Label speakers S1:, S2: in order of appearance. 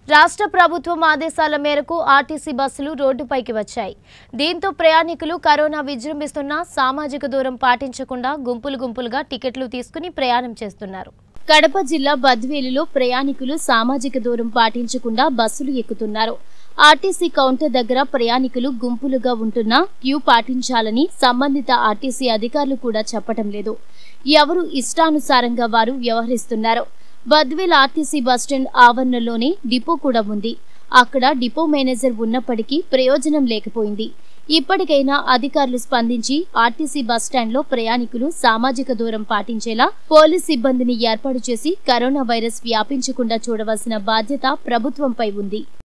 S1: రాష్ట్ర ప్రభుత్వం ఆదేశాల మేరకు ఆర్టీసీ బస్సులు రోడ్డుపైకి వచ్చాయి దీంతో ప్రయాణికులు కరోనా విజృంభిస్తున్న సామాజిక దూరం పాటించకుండా గుంపులు గుంపులుగా టికెట్లు తీసుకుని ప్రయాణం చేస్తున్నారు కడప జిల్లా బద్వేలులో ప్రయాణికులు సామాజిక దూరం పాటించకుండా బస్సులు ఎక్కుతున్నారు ఆర్టీసీ కౌంటర్ దగ్గర ప్రయాణికులు గుంపులుగా ఉంటున్నా క్యూ పాటించాలని సంబంధిత ఆర్టీసీ అధికారులు కూడా చెప్పటం లేదు ఎవరు ఇష్టానుసారంగా వారు వ్యవహరిస్తున్నారు బద్వేల్ ఆర్టీసీ బస్టాండ్ ఆవరణలోనే డిపో కూడా ఉంది అక్కడ డిపో మేనేజర్ ఉన్నప్పటికీ ప్రయోజనం లేకపోయింది ఇప్పటికైనా అధికారులు స్పందించి ఆర్టీసీ బస్టాండ్లో ప్రయాణికులు సామాజిక దూరం పాటించేలా పోలీస్ సిబ్బందిని ఏర్పాటు చేసి కరోనా వైరస్ వ్యాపించకుండా చూడవలసిన బాధ్యత ప్రభుత్వంపై ఉంది